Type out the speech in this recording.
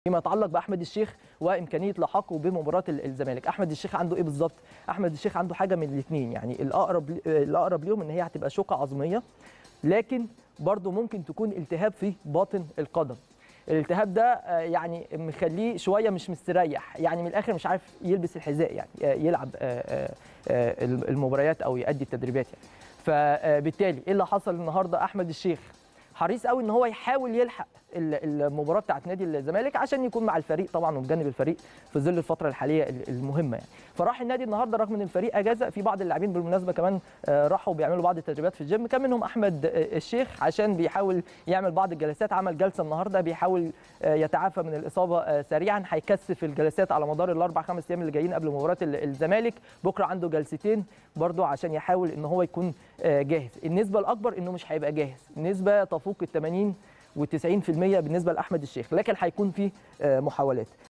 فيما يتعلق باحمد الشيخ وامكانيه لحاقه بمباراه الزمالك احمد الشيخ عنده ايه بالظبط احمد الشيخ عنده حاجه من الاثنين يعني الاقرب الاقرب ليهم ان هي هتبقى شوكه عظميه لكن برضه ممكن تكون التهاب في باطن القدم الالتهاب ده يعني مخليه شويه مش مستريح يعني من الاخر مش عارف يلبس الحذاء يعني يلعب المباريات او يؤدي التدريبات يعني فبالتالي ايه اللي حصل النهارده احمد الشيخ حريص قوي ان هو يحاول يلحق المباراه بتاعت نادي الزمالك عشان يكون مع الفريق طبعا وبجانب الفريق في ظل الفتره الحاليه المهمه يعني فراح النادي النهارده رغم ان الفريق اجازه في بعض اللاعبين بالمناسبه كمان راحوا بيعملوا بعض التدريبات في الجيم كان منهم احمد الشيخ عشان بيحاول يعمل بعض الجلسات عمل جلسه النهارده بيحاول يتعافى من الاصابه سريعا هيكثف الجلسات على مدار الاربع خمس ايام اللي جايين قبل مباراه الزمالك بكره عنده جلستين برده عشان يحاول ان هو يكون جاهز النسبه الاكبر انه مش هيبقى جاهز نسبه تفوق ال 80 و90% بالنسبه لاحمد الشيخ لكن هيكون في محاولات